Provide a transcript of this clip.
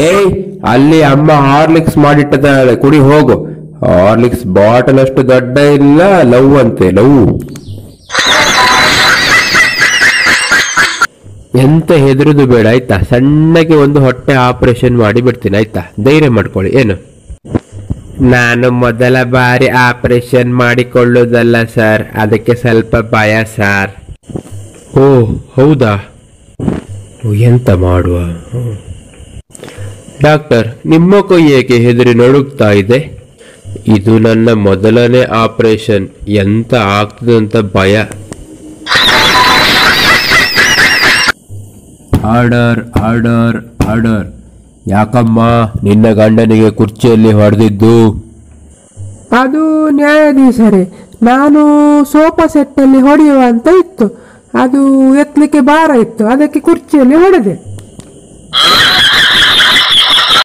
ಏಯ್ ಅಲ್ಲಿ ಅಮ್ಮ ಹಾರ್ಲಿಕ್ಸ್ ಮಾಡಿಟ್ಟಿದ್ದಾಳೆ ಕುಡಿ ಹೋಗು ಹಾರ್ಲಿಕ್ಸ್ ಬಾಟಲ್ ಅಷ್ಟು ದೊಡ್ಡ ಇಲ್ಲ ಲವ್ ಅಂತೆ ಲವ್ ಎಂತ ಹೆದರುದು ಬೇಡ ಆಯ್ತಾ ಸಣ್ಣಗೆ ಒಂದು ಹೊಟ್ಟೆ ಆಪರೇಷನ್ ಮಾಡಿ ಬಿಡ್ತೀನಿ ಆಯ್ತಾ ಧೈರ್ಯ ಮಾಡ್ಕೊಳ್ಳಿ ಏನು ನಾನು ಮೊದಲ ಬಾರಿ ಆಪರೇಷನ್ ಮಾಡಿಕೊಳ್ಳುವುದಲ್ಲ ಸರ್ ಅದಕ್ಕೆ ಸ್ವಲ್ಪ ಭಯ ಸರ್ ಓ ಹೌದಾ ಓ, ಎಂತ ಮಾಡುವ ಹ್ಮ್. ಡಾಕ್ಟರ್ ನಿಮ್ಮ ಕೈ ಏಕೆ ಹೆದರಿ ನಡುಗ್ತಾ ಇದೆ ಇದು ನನ್ನ ಮೊದಲನೇ ಆಪರೇಷನ್ ಎಂತ ಆಗ್ತದೆ ಅಂತ ಭಯ ಆರ್ಡರ್ ಆರ್ಡರ್ ಆರ್ಡರ್ ಯಾಕಮ್ಮ ನಿನ್ನ ಗಂಡನಿಗೆ ಕುರ್ಚಿಯಲ್ಲಿ ಹೊಡೆದಿದ್ದು ಅದು ನ್ಯಾಯಾಧೀಶರೇ ನಾನು ಸೋಫಾ ಸೆಟ್ಟಲ್ಲಿ ಹೊಡೆಯುವ ಅಂತ ಇತ್ತು ಅದು ಎತ್ತಲಿಕ್ಕೆ ಭಾರ ಇತ್ತು ಅದಕ್ಕೆ ಕುರ್ಚಿಯಲ್ಲಿ ಹೊಡೆದೆ